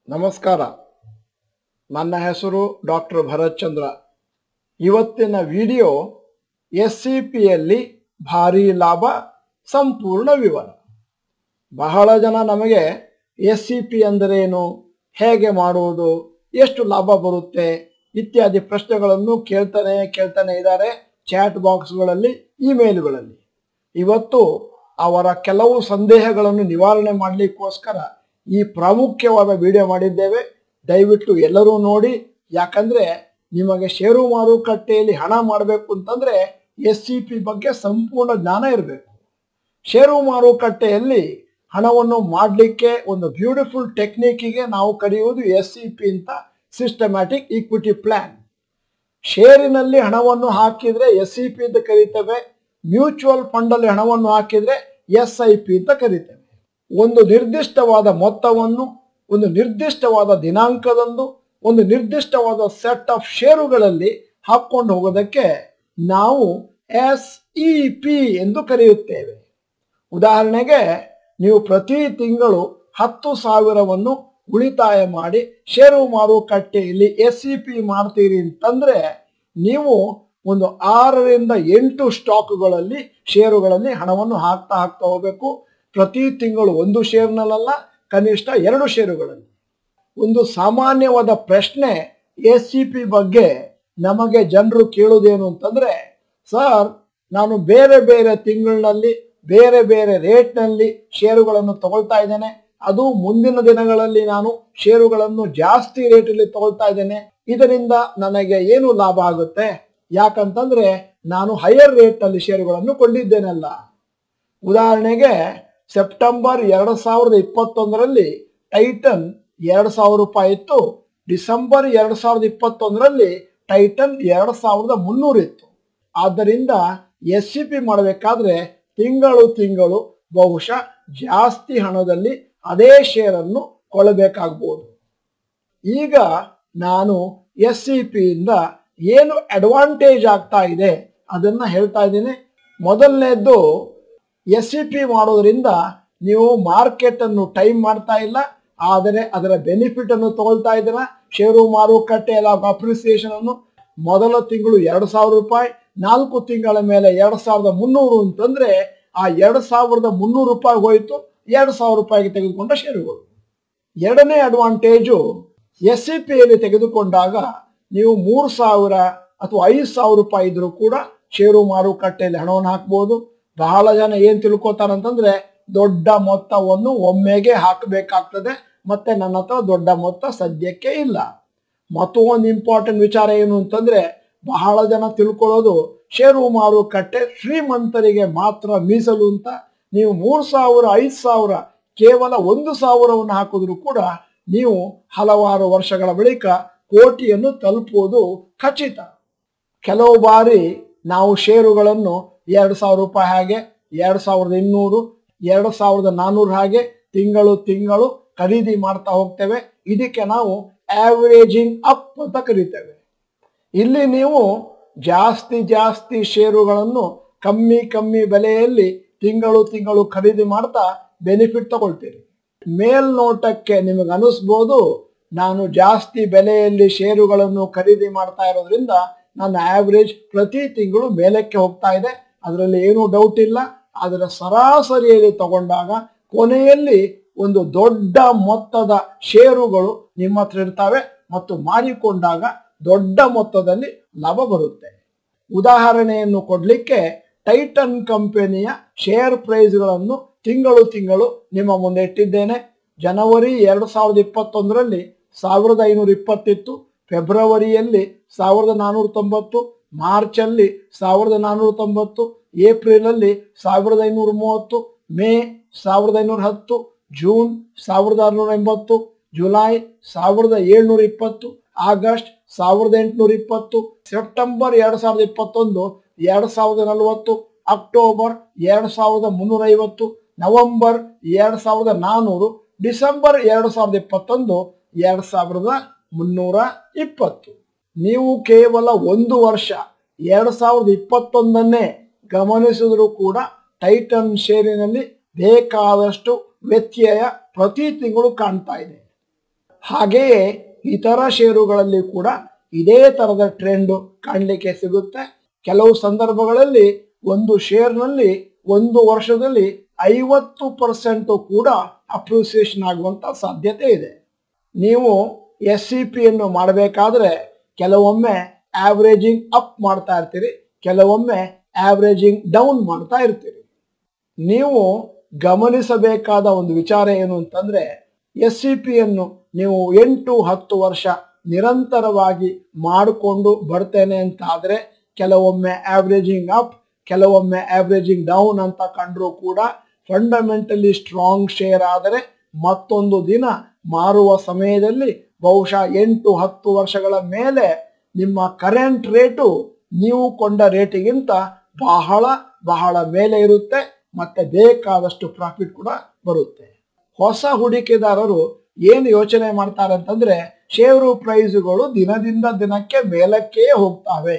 ನಮಸ್ಕಾರ ನನ್ನ ಹೆಸರು ಡಾಕ್ಟರ್ ಭರತ್ ಚಂದ್ರ ಇವತ್ತಿನ ವಿಡಿಯೋ ಎಸ್ ಸಿ ಪಿಯಲ್ಲಿ ಭಾರಿ ಲಾಭ ಸಂಪೂರ್ಣ ವಿವರ ಬಹಳ ಜನ ನಮಗೆ ಎಸ್ ಸಿ ಪಿ ಅಂದರೇನು ಹೇಗೆ ಮಾಡುವುದು ಎಷ್ಟು ಲಾಭ ಬರುತ್ತೆ ಇತ್ಯಾದಿ ಪ್ರಶ್ನೆಗಳನ್ನು ಕೇಳ್ತಾನೆ ಕೇಳ್ತಾನೆ ಇದ್ದಾರೆ ಚಾಟ್ ಬಾಕ್ಸ್ಗಳಲ್ಲಿ ಇಮೇಲ್ಗಳಲ್ಲಿ ಇವತ್ತು ಅವರ ಕೆಲವು ಸಂದೇಹಗಳನ್ನು ನಿವಾರಣೆ ಮಾಡಲಿಕ್ಕೋಸ್ಕರ ಈ ಪ್ರಾಮುಖ್ಯವಾದ ವಿಡಿಯೋ ಮಾಡಿದ್ದೇವೆ ದಯವಿಟ್ಟು ಎಲ್ಲರೂ ನೋಡಿ ಯಾಕಂದ್ರೆ ನಿಮಗೆ ಷೇರು ಮಾರುಕಟ್ಟೆಯಲ್ಲಿ ಹಣ ಮಾಡಬೇಕು ಅಂತಂದ್ರೆ ಎಸ್ ಸಿ ಪಿ ಬಗ್ಗೆ ಸಂಪೂರ್ಣ ಜ್ಞಾನ ಇರಬೇಕು ಷೇರು ಮಾರುಕಟ್ಟೆಯಲ್ಲಿ ಹಣವನ್ನು ಮಾಡಲಿಕ್ಕೆ ಒಂದು ಬ್ಯೂಟಿಫುಲ್ ಟೆಕ್ನಿಕ್ಕಿಗೆ ನಾವು ಕರೆಯುವುದು ಎಸ್ ಸಿ ಪಿ ಅಂತ ಸಿಸ್ಟಮ್ಯಾಟಿಕ್ ಈಕ್ವಿಟಿ ಪ್ಲಾನ್ ಷೇರಿನಲ್ಲಿ ಹಣವನ್ನು ಹಾಕಿದ್ರೆ ಎಸ್ ಸಿ ಪಿ ಅಂತ ಕರೀತೇವೆ ಮ್ಯೂಚುವಲ್ ಫಂಡ್ ಅಲ್ಲಿ ಹಣವನ್ನು ಹಾಕಿದ್ರೆ ಎಸ್ ಐ ಪಿ ಅಂತ ಕರೀತೇವೆ ಒಂದು ನಿರ್ದಿಷ್ಟವಾದ ಮೊತ್ತವನ್ನು ಒಂದು ನಿರ್ದಿಷ್ಟವಾದ ದಿನಾಂಕದಂದು ಒಂದು ನಿರ್ದಿಷ್ಟವಾದ ಸೆಟ್ ಆಫ್ ಷೇರುಗಳಲ್ಲಿ ಹಾಕೊಂಡು ಹೋಗೋದಕ್ಕೆ ನಾವು ಎಸ್ ಇ ಪಿ ಎಂದು ಕರೆಯುತ್ತೇವೆ ಉದಾಹರಣೆಗೆ ನೀವು ಪ್ರತಿ ತಿಂಗಳು ಹತ್ತು ಸಾವಿರವನ್ನು ಉಳಿತಾಯ ಮಾಡಿ ಷೇರು ಮಾರುಕಟ್ಟೆಯಲ್ಲಿ ಎಸ್ ಸಿ ಪಿ ಮಾಡ್ತೀರಿ ಅಂತಂದ್ರೆ ನೀವು ಒಂದು ಆರರಿಂದ ಎಂಟು ಸ್ಟಾಕ್ಗಳಲ್ಲಿ ಷೇರುಗಳಲ್ಲಿ ಹಣವನ್ನು ಹಾಕ್ತಾ ಹಾಕ್ತಾ ಹೋಗ್ಬೇಕು ಪ್ರತಿ ತಿಂಗಳು ಒಂದು ಶೇರ್ನಲ್ಲ ಕನಿಷ್ಠ ಎರಡು ಷೇರುಗಳಲ್ಲಿ ಒಂದು ಸಾಮಾನ್ಯವಾದ ಪ್ರಶ್ನೆ ಎಸ್ ಸಿ ಪಿ ಬಗ್ಗೆ ನಮಗೆ ಜನರು ಕೇಳೋದೇನು ಅಂತಂದ್ರೆ ಸರ್ ನಾನು ಬೇರೆ ಬೇರೆ ತಿಂಗಳಿನಲ್ಲಿ ಬೇರೆ ಬೇರೆ ರೇಟ್ನಲ್ಲಿ ಷೇರುಗಳನ್ನು ತಗೊಳ್ತಾ ಇದ್ದೇನೆ ಅದು ಮುಂದಿನ ದಿನಗಳಲ್ಲಿ ನಾನು ಷೇರುಗಳನ್ನು ಜಾಸ್ತಿ ರೇಟಲ್ಲಿ ತಗೊಳ್ತಾ ಇದ್ದೇನೆ ಇದರಿಂದ ನನಗೆ ಏನು ಲಾಭ ಆಗುತ್ತೆ ಯಾಕಂತಂದ್ರೆ ನಾನು ಹೈಯರ್ ರೇಟ್ನಲ್ಲಿ ಷೇರುಗಳನ್ನು ಕೊಂಡಿದ್ದೇನಲ್ಲ ಉದಾಹರಣೆಗೆ ಸೆಪ್ಟೆಂಬರ್ ಎರಡು ಸಾವಿರದ ಇಪ್ಪತ್ತೊಂದರಲ್ಲಿ ಟೈಟನ್ ಎರಡು ಸಾವಿರ ರೂಪಾಯಿ ಇತ್ತು ಡಿಸೆಂಬರ್ ಎರಡು ಸಾವಿರದ ಇಪ್ಪತ್ತೊಂದರಲ್ಲಿ ಟೈಟನ್ ಎರಡು ಸಾವಿರದ ಮುನ್ನೂರು ಇತ್ತು ಆದ್ದರಿಂದ ಎಸ್ ಸಿ ಪಿ ಮಾಡಬೇಕಾದ್ರೆ ತಿಂಗಳು ತಿಂಗಳು ಬಹುಶಃ ಜಾಸ್ತಿ ಹಣದಲ್ಲಿ ಅದೇ ಶೇರನ್ನು ಕೊಳ್ಳಬೇಕಾಗ್ಬೋದು ಈಗ ನಾನು ಎಸ್ ಸಿ ಪಿಯಿಂದ ಏನು ಅಡ್ವಾಂಟೇಜ್ ಆಗ್ತಾ ಇದೆ ಅದನ್ನ ಹೇಳ್ತಾ ಇದ್ದೀನಿ ಮೊದಲನೇದ್ದು ಎಸ್ ಸಿ ಪಿ ಮಾಡೋದ್ರಿಂದ ನೀವು ಮಾರ್ಕೆಟ್ ಅನ್ನು ಟೈಮ್ ಮಾಡ್ತಾ ಇಲ್ಲ ಆದರೆ ಅದರ ಬೆನಿಫಿಟ್ ಅನ್ನು ತಗೊಳ್ತಾ ಇದ್ದೀರಾ ಷೇರು ಮಾರುಕಟ್ಟೆ ಅಪ್ರಿಸಿಯೇಷನ್ ಅನ್ನು ಮೊದಲ ತಿಂಗಳು ಎರಡು ಸಾವಿರ ರೂಪಾಯಿ ನಾಲ್ಕು ತಿಂಗಳ ಮೇಲೆ ಎರಡು ಸಾವಿರದ ಮುನ್ನೂರು ಅಂತಂದ್ರೆ ಆ ಎರಡು ಸಾವಿರದ ಮುನ್ನೂರು ರೂಪಾಯಿ ಹೋಯಿತು ಎರಡು ಸಾವಿರ ರೂಪಾಯಿಗೆ ತೆಗೆದುಕೊಂಡ ಷೇರುಗಳು ಎರಡನೇ ಅಡ್ವಾಂಟೇಜು ಎಸ್ ಸಿ ಪಿಯಲ್ಲಿ ತೆಗೆದುಕೊಂಡಾಗ ನೀವು ಮೂರು ಸಾವಿರ ಅಥವಾ ಐದು ಸಾವಿರ ರೂಪಾಯಿ ಇದ್ರೂ ಕೂಡ ಷೇರು ಮಾರುಕಟ್ಟೆಯಲ್ಲಿ ಹಣವನ್ನು ಹಾಕ್ಬೋದು ಬಹಳ ಜನ ಏನ್ ತಿಳ್ಕೊತಾರಂತಂದ್ರೆ ದೊಡ್ಡ ಮೊತ್ತವನ್ನು ಒಮ್ಮೆಗೆ ಹಾಕಬೇಕಾಗ್ತದೆ ಮತ್ತೆ ನನ್ನ ಹತ್ರ ದೊಡ್ಡ ಮೊತ್ತ ಸದ್ಯಕ್ಕೆ ಇಲ್ಲ ಮತ್ತು ಒಂದು ಇಂಪಾರ್ಟೆಂಟ್ ವಿಚಾರ ಏನು ಅಂತಂದ್ರೆ ಬಹಳ ಜನ ತಿಳ್ಕೊಳ್ಳೋದು ಷೇರು ಮಾರುಕಟ್ಟೆ ಶ್ರೀಮಂತರಿಗೆ ಮಾತ್ರ ಮೀಸಲು ಅಂತ ನೀವು ಮೂರು ಸಾವಿರ ಐದು ಸಾವಿರ ಕೇವಲ ಒಂದು ಸಾವಿರವನ್ನು ಹಾಕಿದ್ರು ಕೂಡ ನೀವು ಹಲವಾರು ವರ್ಷಗಳ ಬಳಿಕ ಕೋಟಿಯನ್ನು ತಲುಪುವುದು ಖಚಿತ ಕೆಲವು ಬಾರಿ ನಾವು ಷೇರುಗಳನ್ನು ಎರಡು ಸಾವಿರ ರೂಪಾಯಿ ಹಾಗೆ ಎರಡು ಸಾವಿರದ ಇನ್ನೂರು ಎರಡು ಸಾವಿರದ ನಾನ್ನೂರು ಹಾಗೆ ತಿಂಗಳು ತಿಂಗಳು ಖರೀದಿ ಮಾಡ್ತಾ ಹೋಗ್ತೇವೆ ಇದಕ್ಕೆ ನಾವು ಆವರೇಜಿಂಗ್ ಅಪ್ ಅಂತ ಕರಿತೇವೆ ಇಲ್ಲಿ ನೀವು ಜಾಸ್ತಿ ಜಾಸ್ತಿ ಷೇರುಗಳನ್ನು ಕಮ್ಮಿ ಕಮ್ಮಿ ಬೆಲೆಯಲ್ಲಿ ತಿಂಗಳು ತಿಂಗಳು ಖರೀದಿ ಮಾಡ್ತಾ ಬೆನಿಫಿಟ್ ತಗೊಳ್ತೀರಿ ಮೇಲ್ನೋಟಕ್ಕೆ ನಿಮಗೆ ಅನಿಸ್ಬೋದು ನಾನು ಜಾಸ್ತಿ ಬೆಲೆಯಲ್ಲಿ ಷೇರುಗಳನ್ನು ಖರೀದಿ ಮಾಡ್ತಾ ಇರೋದ್ರಿಂದ ನನ್ನ ಆವ್ರೇಜ್ ಪ್ರತಿ ತಿಂಗಳು ಮೇಲಕ್ಕೆ ಹೋಗ್ತಾ ಇದೆ ಅದರಲ್ಲಿ ಏನೂ ಡೌಟ್ ಇಲ್ಲ ಅದರ ಸರಾಸರಿಯಲ್ಲಿ ತಗೊಂಡಾಗ ಕೊನೆಯಲ್ಲಿ ಒಂದು ದೊಡ್ಡ ಮೊತ್ತದ ಷೇರುಗಳು ನಿಮ್ಮ ಹತ್ರ ಇರ್ತವೆ ಮತ್ತು ಮಾರಿಕೊಂಡಾಗ ದೊಡ್ಡ ಮೊತ್ತದಲ್ಲಿ ಲಾಭ ಬರುತ್ತೆ ಉದಾಹರಣೆಯನ್ನು ಕೊಡ್ಲಿಕ್ಕೆ ಟೈಟನ್ ಕಂಪನಿಯ ಶೇರ್ ಪ್ರೈಸ್ಗಳನ್ನು ತಿಂಗಳು ತಿಂಗಳು ನಿಮ್ಮ ಮುಂದೆ ಇಟ್ಟಿದ್ದೇನೆ ಜನವರಿ ಎರಡು ಸಾವಿರದ ಇಪ್ಪತ್ತೊಂದರಲ್ಲಿ ಸಾವಿರದ ಐನೂರ ಇಪ್ಪತ್ತಿತ್ತು ಫೆಬ್ರವರಿಯಲ್ಲಿ ಸಾವಿರದ ನಾನ್ನೂರ ತೊಂಬತ್ತು ಮಾರ್ಚಲ್ಲಿ ಸಾವಿರದ ನಾನ್ನೂರ ತೊಂಬತ್ತು ಏಪ್ರಿಲಲ್ಲಿ ಸಾವಿರದ ಐನೂರ ಮೂವತ್ತು ಮೇ ಸಾವಿರದ ಐನೂರ ಹತ್ತು ಜೂನ್ ಸಾವಿರದ ಆರುನೂರ ಎಂಬತ್ತು ಜುಲೈ ಸಾವಿರದ ಏಳ್ನೂರ ಇಪ್ಪತ್ತು ಆಗಸ್ಟ್ ಸಾವಿರದ ಎಂಟುನೂರ ಇಪ್ಪತ್ತು ಸೆಪ್ಟೆಂಬರ್ ಎರಡು ಸಾವಿರದ ಇಪ್ಪತ್ತೊಂದು ಎರಡು ಸಾವಿರದ ನಲವತ್ತು ಅಕ್ಟೋಬರ್ ಎರಡು ಸಾವಿರದ ಮುನ್ನೂರ ಐವತ್ತು ನವೆಂಬರ್ ಎರಡು ಸಾವಿರದ ನಾನ್ನೂರು ಡಿಸೆಂಬರ್ ಎರಡು ಸಾವಿರದ ಇಪ್ಪತ್ತೊಂದು ಎರಡು ಸಾವಿರದ ಮುನ್ನೂರ ಇಪ್ಪತ್ತು ನೀವು ಕೇವಲ ಒಂದು ವರ್ಷ ಎರಡು ಸಾವಿರದ ಇಪ್ಪತ್ತೊಂದನ್ನೇ ಗಮನಿಸಿದರೂ ಕೂಡ ಟೈಟನ್ ಷೇರಿನಲ್ಲಿ ಬೇಕಾದಷ್ಟು ವ್ಯತ್ಯಯ ಪ್ರತಿ ತಿಂಗಳು ಕಾಣ್ತಾ ಇದೆ ಹಾಗೆಯೇ ಇತರ ಷೇರುಗಳಲ್ಲಿ ಕೂಡ ಇದೇ ತರದ ಟ್ರೆಂಡ್ ಕಾಣಲಿಕ್ಕೆ ಸಿಗುತ್ತೆ ಕೆಲವು ಸಂದರ್ಭಗಳಲ್ಲಿ ಒಂದು ಶೇರ್ನಲ್ಲಿ ಒಂದು ವರ್ಷದಲ್ಲಿ ಐವತ್ತು ಪರ್ಸೆಂಟ್ ಕೂಡ ಅಪ್ರಿಸಿಯೇಷನ್ ಆಗುವಂತ ಸಾಧ್ಯತೆ ಇದೆ ನೀವು ಎಸ್ ಸಿ ಪಿಯನ್ನು ಮಾಡಬೇಕಾದ್ರೆ ಕೆಲವೊಮ್ಮೆ ಆವ್ರೇಜಿಂಗ್ ಅಪ್ ಮಾಡ್ತಾ ಇರ್ತೀರಿ ಕೆಲವೊಮ್ಮೆ ಆವ್ರೇಜಿಂಗ್ ಡೌನ್ ಮಾಡ್ತಾ ಇರ್ತೀರಿ ನೀವು ಗಮನಿಸಬೇಕಾದ ಒಂದು ವಿಚಾರ ಏನು ಅಂತಂದ್ರೆ ಎಸ್ ಸಿ ಪಿಯನ್ನು ನೀವು ಎಂಟು ಹತ್ತು ವರ್ಷ ನಿರಂತರವಾಗಿ ಮಾಡಿಕೊಂಡು ಬರ್ತೇನೆ ಅಂತ ಆದ್ರೆ ಕೆಲವೊಮ್ಮೆ ಆವ್ರೇಜಿಂಗ್ ಅಪ್ ಕೆಲವೊಮ್ಮೆ ಆವ್ರೇಜಿಂಗ್ ಡೌನ್ ಅಂತ ಕಂಡ್ರು ಕೂಡ ಫಂಡಮೆಂಟಲಿ ಸ್ಟ್ರಾಂಗ್ ಶೇರ್ ಆದರೆ ಮತ್ತೊಂದು ದಿನ ಮಾರುವ ಸಮಯದಲ್ಲಿ ಬಹುಶಃ ಎಂಟು ಹತ್ತು ವರ್ಷಗಳ ಮೇಲೆ ನಿಮ್ಮ ಕರೆಂಟ್ ರೇಟು ನೀವು ಕೊಂಡ ರೇಟಿಗಿಂತ ಬಹಳ ಬಹಳ ಮೇಲೆ ಇರುತ್ತೆ ಮತ್ತೆ ಬೇಕಾದಷ್ಟು ಪ್ರಾಫಿಟ್ ಕೂಡ ಬರುತ್ತೆ ಹೊಸ ಹೂಡಿಕೆದಾರರು ಏನು ಯೋಚನೆ ಮಾಡ್ತಾರೆ ಅಂತಂದ್ರೆ ಷೇರು ಪ್ರೈಸ್ಗಳು ದಿನದಿಂದ ದಿನಕ್ಕೆ ಮೇಲಕ್ಕೆ ಹೋಗ್ತವೆ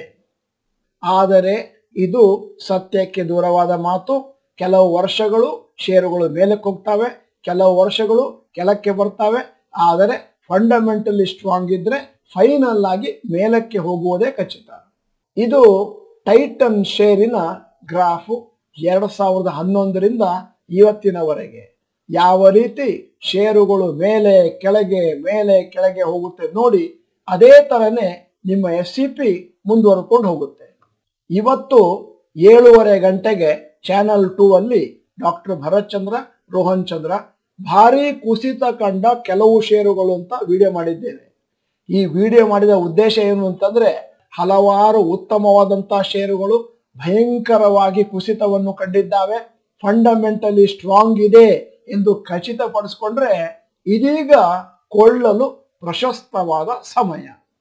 ಆದರೆ ಇದು ಸತ್ಯಕ್ಕೆ ದೂರವಾದ ಮಾತು ಕೆಲವು ವರ್ಷಗಳು ಷೇರುಗಳು ಮೇಲಕ್ಕೆ ಹೋಗ್ತವೆ ಕೆಲವು ವರ್ಷಗಳು ಕೆಳಕ್ಕೆ ಬರ್ತವೆ ಆದರೆ ಫಂಡಮೆಂಟಲಿ ಸ್ಟ್ರಾಂಗ್ ಇದ್ರೆ ಫೈನಲ್ ಆಗಿ ಮೇಲಕ್ಕೆ ಹೋಗುವುದೇ ಖಚಿತ ಇದು ಟೈಟನ್ ಶೇರಿನ ಗ್ರಾಫು ಎರಡು ಸಾವಿರದ ಹನ್ನೊಂದರಿಂದ ಇವತ್ತಿನವರೆಗೆ ಯಾವ ರೀತಿ ಷೇರುಗಳು ಮೇಲೆ ಕೆಳಗೆ ಮೇಲೆ ಕೆಳಗೆ ಹೋಗುತ್ತೆ ನೋಡಿ ಅದೇ ತರನೇ ನಿಮ್ಮ ಎಸ್ ಸಿ ಪಿ ಮುಂದುವರ್ಕೊಂಡು ಹೋಗುತ್ತೆ ಇವತ್ತು ಏಳುವರೆ ಗಂಟೆಗೆ ಚಾನಲ್ ಟೂ ಅಲ್ಲಿ ಡಾಕ್ಟರ್ ಭರತ್ ಚಂದ್ರ ರೋಹನ್ ಚಂದ್ರ ಭಾರಿ ಕುಸಿತ ಕಂಡ ಕೆಲವು ಷೇರುಗಳು ಅಂತ ವಿಡಿಯೋ ಮಾಡಿದ್ದೇನೆ ಈ ವಿಡಿಯೋ ಮಾಡಿದ ಉದ್ದೇಶ ಏನು ಅಂತಂದ್ರೆ ಹಲವಾರು ಉತ್ತಮವಾದಂತಹ ಷೇರುಗಳು ಭಯಂಕರವಾಗಿ ಕುಸಿತವನ್ನು ಕಂಡಿದ್ದಾವೆ ಫಂಡಮೆಂಟಲಿ ಸ್ಟ್ರಾಂಗ್ ಇದೆ ಎಂದು ಖಚಿತಪಡಿಸ್ಕೊಂಡ್ರೆ ಇದೀಗ ಕೊಳ್ಳಲು ಪ್ರಶಸ್ತವಾದ ಸಮಯ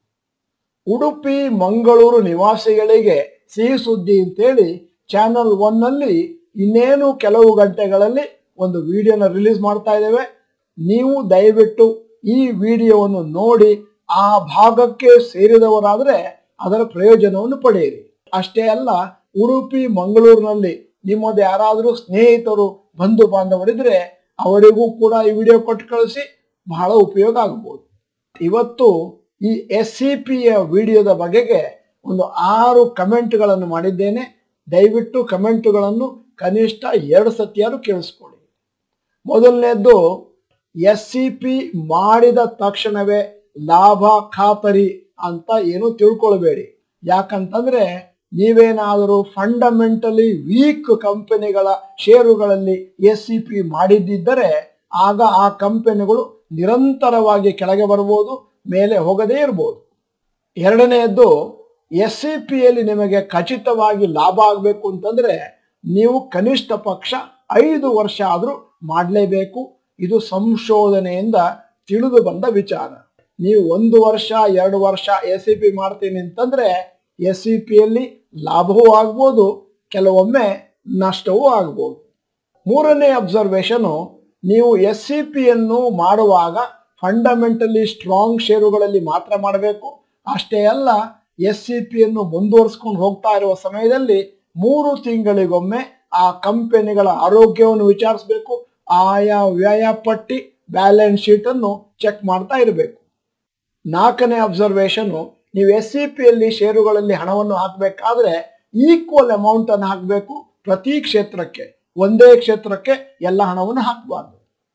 ಉಡುಪಿ ಮಂಗಳೂರು ನಿವಾಸಿಗಳಿಗೆ ಸಿಹಿ ಸುದ್ದಿ ಅಂತೇಳಿ ಚಾನಲ್ ಒನ್ ನಲ್ಲಿ ಇನ್ನೇನು ಕೆಲವು ಗಂಟೆಗಳಲ್ಲಿ ಒಂದು ವಿಡಿಯೋನ ರಿಲೀಸ್ ಮಾಡ್ತಾ ಇದ್ದೇವೆ ನೀವು ದಯವಿಟ್ಟು ಈ ವಿಡಿಯೋವನ್ನು ನೋಡಿ ಆ ಭಾಗಕ್ಕೆ ಸೇರಿದವರಾದ್ರೆ ಅದರ ಪ್ರಯೋಜನವನ್ನು ಪಡೆಯಿರಿ ಅಷ್ಟೇ ಅಲ್ಲ ಉಡುಪಿ ಮಂಗಳೂರಿನಲ್ಲಿ ನಿಮ್ಮದು ಯಾರಾದರೂ ಸ್ನೇಹಿತರು ಬಂಧು ಬಾಂಧವರಿದ್ರೆ ಅವರಿಗೂ ಕೂಡ ಈ ವಿಡಿಯೋ ಕೊಟ್ಟು ಕಳಿಸಿ ಬಹಳ ಉಪಯೋಗ ಆಗಬಹುದು ಇವತ್ತು ಈ ಎಸ್ ಸಿ ಪಿಯ ವಿಡಿಯೋದ ಬಗೆಗೆ ಒಂದು ಆರು ಕಮೆಂಟ್ಗಳನ್ನು ಮಾಡಿದ್ದೇನೆ ದಯವಿಟ್ಟು ಕಮೆಂಟ್ಗಳನ್ನು ಕನಿಷ್ಠ ಎರಡು ಸತಿಯಾರು ಕೇಳಿಸ್ಕೊಳ್ಳಿ ಮೊದಲನೇದ್ದು ಎಸ್ ಸಿ ಪಿ ಮಾಡಿದ ತಕ್ಷಣವೇ ಲಾಭ ಖಾತರಿ ಅಂತ ಏನು ತಿಳ್ಕೊಳ್ಬೇಡಿ ಯಾಕಂತಂದ್ರೆ ನೀವೇನಾದರೂ ಫಂಡಮೆಂಟಲಿ ವೀಕ್ ಕಂಪನಿಗಳ ಷೇರುಗಳಲ್ಲಿ ಎಸ್ ಸಿ ಪಿ ಮಾಡಿದ್ದಿದ್ದರೆ ಆಗ ಆ ಕಂಪನಿಗಳು ನಿರಂತರವಾಗಿ ಕೆಳಗೆ ಬರ್ಬೋದು ಮೇಲೆ ಹೋಗದೇ ಇರ್ಬೋದು ಎರಡನೆಯದ್ದು ಎಸ್ ಸಿ ಪಿಯಲ್ಲಿ ನಿಮಗೆ ಖಚಿತವಾಗಿ ಲಾಭ ಆಗಬೇಕು ಅಂತಂದ್ರೆ ನೀವು ಕನಿಷ್ಠ ಪಕ್ಷ ಐದು ವರ್ಷ ಆದರೂ ಮಾಡಲೇಬೇಕು ಇದು ಸಂಶೋಧನೆಯಿಂದ ತಿಳಿದು ಬಂದ ವಿಚಾರ ನೀವು ಒಂದು ವರ್ಷ ಎರಡು ವರ್ಷ ಎಸ್ ಸಿ ಪಿ ಮಾಡ್ತೀನಿ ಅಂತಂದ್ರೆ ಎಸ್ ಸಿ ಪಿಯಲ್ಲಿ ಲಾಭವೂ ಆಗ್ಬೋದು ಕೆಲವೊಮ್ಮೆ ನಷ್ಟವೂ ಆಗ್ಬೋದು ಮೂರನೇ ಅಬ್ಸರ್ವೇಷನು ನೀವು ಎಸ್ ಸಿ ಪಿಯನ್ನು ಮಾಡುವಾಗ ಫಂಡಮೆಂಟಲಿ ಸ್ಟ್ರಾಂಗ್ ಷೇರುಗಳಲ್ಲಿ ಮಾತ್ರ ಮಾಡಬೇಕು ಅಷ್ಟೇ ಅಲ್ಲ ಎಸ್ ಸಿ ಪಿಯನ್ನು ಮುಂದುವರಿಸ್ಕೊಂಡು ಹೋಗ್ತಾ ಇರುವ ಸಮಯದಲ್ಲಿ ಮೂರು ತಿಂಗಳಿಗೊಮ್ಮೆ ಆ ಕಂಪನಿಗಳ ಆರೋಗ್ಯವನ್ನು ವಿಚಾರಿಸಬೇಕು ಆಯಾ ವ್ಯಯ ಪಟ್ಟಿ ಬ್ಯಾಲೆನ್ಸ್ ಶೀಟ್ ಅನ್ನು ಚೆಕ್ ಮಾಡ್ತಾ ಇರಬೇಕು ನಾಲ್ಕನೇ ಅಬ್ಸರ್ವೇಷನ್ ನೀವು ಎಸ್ ಸಿ ಪಿಯಲ್ಲಿ ಷೇರುಗಳಲ್ಲಿ ಹಣವನ್ನು ಹಾಕಬೇಕಾದ್ರೆ ಈಕ್ವಲ್ ಅಮೌಂಟ್ ಅನ್ನು ಹಾಕಬೇಕು ಪ್ರತಿ ಕ್ಷೇತ್ರಕ್ಕೆ ಒಂದೇ ಕ್ಷೇತ್ರಕ್ಕೆ ಎಲ್ಲ ಹಣವನ್ನು ಹಾಕಬಾರ್ದು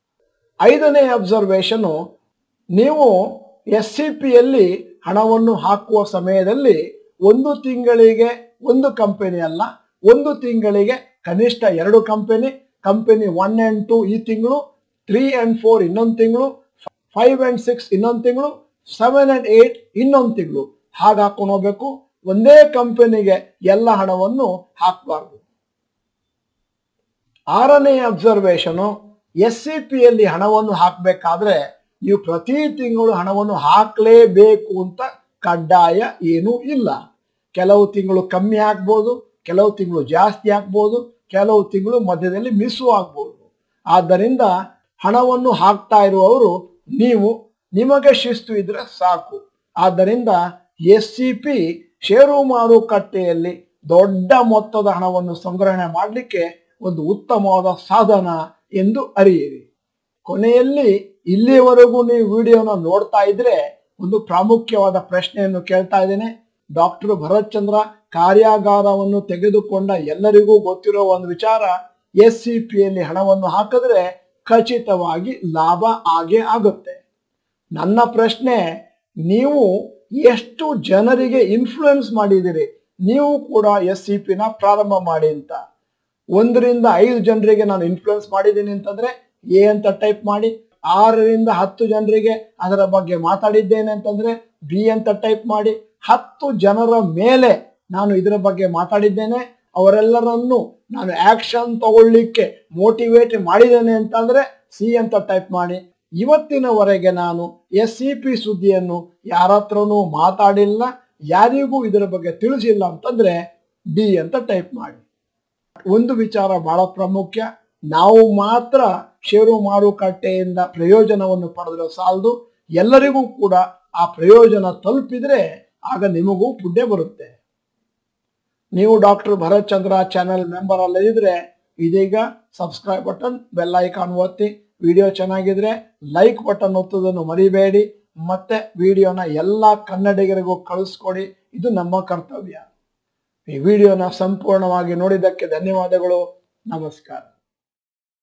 ಐದನೇ ಅಬ್ಸರ್ವೇಷನು ನೀವು ಎಸ್ ಸಿ ಪಿಯಲ್ಲಿ ಹಣವನ್ನು ಹಾಕುವ ಸಮಯದಲ್ಲಿ ಒಂದು ತಿಂಗಳಿಗೆ ಒಂದು ಕಂಪನಿ ಅಲ್ಲ ಒಂದು ತಿಂಗಳಿಗೆ ಕನಿಷ್ಠ ಎರಡು company company one and two ಈ ತಿಂಗಳು ತ್ರೀ ಆ್ಯಂಡ್ ಫೋರ್ ಇನ್ನೊಂದು ತಿಂಗಳು ಫೈವ್ ಆ್ಯಂಡ್ ಸಿಕ್ಸ್ ಇನ್ನೊಂದು ತಿಂಗಳು ಸೆವೆನ್ ಆ್ಯಂಡ್ ಏಟ್ ಇನ್ನೊಂದು ತಿಂಗಳು ಹಾಗೆ ಹಾಕೊಂಡು ಹೋಗ್ಬೇಕು ಒಂದೇ ಕಂಪನಿಗೆ ಎಲ್ಲ ಹಣವನ್ನು ಹಾಕಬಾರ್ದು ಆರನೇ ಅಬ್ಸರ್ವೇಷನು ಎಸ್ ಸಿ ಪಿಯಲ್ಲಿ ಹಣವನ್ನು ಹಾಕಬೇಕಾದ್ರೆ ನೀವು ಪ್ರತಿ ತಿಂಗಳು ಹಣವನ್ನು ಹಾಕಲೇಬೇಕು ಅಂತ ಕಡ್ಡಾಯ ಏನೂ ಇಲ್ಲ ಕೆಲವು ತಿಂಗಳು ಕಮ್ಮಿ ಆಗ್ಬೋದು ಕೆಲವು ತಿಂಗಳು ಜಾಸ್ತಿ ಆಗ್ಬೋದು ಕೆಲವು ತಿಂಗಳು ಮಧ್ಯದಲ್ಲಿ ಮಿಸ್ಸು ಆಗ್ಬೋದು ಆದ್ದರಿಂದ ಹಣವನ್ನು ಹಾಕ್ತಾ ಇರುವವರು ನೀವು ನಿಮಗೆ ಶಿಸ್ತು ಇದ್ರೆ ಸಾಕು ಆದ್ದರಿಂದ ಎಸ್ ಸಿ ಪಿ ಷೇರು ಮಾರುಕಟ್ಟೆಯಲ್ಲಿ ದೊಡ್ಡ ಮೊತ್ತದ ಹಣವನ್ನು ಸಂಗ್ರಹಣೆ ಮಾಡಲಿಕ್ಕೆ ಒಂದು ಉತ್ತಮವಾದ ಸಾಧನ ಎಂದು ಅರಿಯಿರಿ ಕೊನೆಯಲ್ಲಿ ಇಲ್ಲಿವರೆಗೂ ನೀವು ವಿಡಿಯೋನ ನೋಡ್ತಾ ಇದ್ರೆ ಒಂದು ಪ್ರಾಮುಖ್ಯವಾದ ಪ್ರಶ್ನೆಯನ್ನು ಕೇಳ್ತಾ ಇದ್ದೇನೆ ಡಾಕ್ಟರ್ ಭರತ್ ಚಂದ್ರ ಕಾರ್ಯಾಗಾರವನ್ನು ತೆಗೆದುಕೊಂಡ ಎಲ್ಲರಿಗೂ ಗೊತ್ತಿರೋ ಒಂದು ವಿಚಾರ ಎಸ್ ಸಿ ಪಿಯಲ್ಲಿ ಹಣವನ್ನು ಹಾಕಿದ್ರೆ ಖಚಿತವಾಗಿ ಲಾಭ ಆಗೇ ಆಗುತ್ತೆ ನನ್ನ ಪ್ರಶ್ನೆ ನೀವು ಎಷ್ಟು ಜನರಿಗೆ ಇನ್ಫ್ಲುಯೆನ್ಸ್ ಮಾಡಿದಿರಿ ನೀವು ಕೂಡ ಎಸ್ ಸಿ ಪಿನ ಪ್ರಾರಂಭ ಮಾಡಿ ಅಂತ ಒಂದರಿಂದ ಐದು ಜನರಿಗೆ ನಾನು ಇನ್ಫ್ಲುಯೆನ್ಸ್ ಮಾಡಿದ್ದೀನಿ ಅಂತಂದ್ರೆ ಎ ಅಂತ ಟೈಪ್ ಮಾಡಿ ಆರರಿಂದ ಹತ್ತು ಜನರಿಗೆ ಅದರ ಬಗ್ಗೆ ಮಾತಾಡಿದ್ದೇನೆ ಅಂತಂದ್ರೆ ಬಿ ಅಂತ ಟೈಪ್ ಮಾಡಿ ಹತ್ತು ಜನರ ಮೇಲೆ ನಾನು ಇದರ ಬಗ್ಗೆ ಮಾತಾಡಿದ್ದೇನೆ ಅವರೆಲ್ಲರನ್ನು ನಾನು ಆಕ್ಷನ್ ತಗೊಳ್ಳಿಕ್ಕೆ ಮೋಟಿವೇಟ್ ಮಾಡಿದ್ದೇನೆ ಅಂತಂದ್ರೆ ಸಿ ಅಂತ ಟೈಪ್ ಮಾಡಿ ಇವತ್ತಿನವರೆಗೆ ನಾನು ಎಸ್ ಸಿ ಪಿ ಸುದ್ದಿಯನ್ನು ಯಾರ ಹತ್ರನೂ ಮಾತಾಡಿಲ್ಲ ಯಾರಿಗೂ ಇದರ ಬಗ್ಗೆ ತಿಳಿಸಿಲ್ಲ ಅಂತಂದ್ರೆ ಡಿ ಅಂತ ಟೈಪ್ ಮಾಡಿ ಒಂದು ವಿಚಾರ ಬಹಳ ಪ್ರಾಮುಖ್ಯ ನಾವು ಮಾತ್ರ ಷೇರು ಮಾರುಕಟ್ಟೆಯಿಂದ ಪ್ರಯೋಜನವನ್ನು ಪಡೆದ್ರೆ ಸಾಲದು ಎಲ್ಲರಿಗೂ ಕೂಡ ಆ ಪ್ರಯೋಜನ ತಲುಪಿದ್ರೆ ಆಗ ನಿಮಗೂ ಪುಣ್ಯ ಬರುತ್ತೆ ನೀವು doctor Bharat Chandra channel member ಅಲ್ಲದಿದ್ರೆ ಇದೀಗ ಸಬ್ಸ್ಕ್ರೈಬ್ ಬಟನ್ ಬೆಲ್ ಐಕಾನ್ ಒತ್ತಿ ವಿಡಿಯೋ ಚೆನ್ನಾಗಿದ್ರೆ ಲೈಕ್ ಬಟನ್ ಒತ್ತೋದನ್ನು ಮರಿಬೇಡಿ ಮತ್ತೆ ವಿಡಿಯೋನ ಎಲ್ಲ ಕನ್ನಡಿಗರಿಗೂ ಕಳಿಸ್ಕೊಡಿ ಇದು ನಮ್ಮ ಕರ್ತವ್ಯ ಈ ವಿಡಿಯೋನ ಸಂಪೂರ್ಣವಾಗಿ ನೋಡಿದ್ದಕ್ಕೆ ಧನ್ಯವಾದಗಳು ನಮಸ್ಕಾರ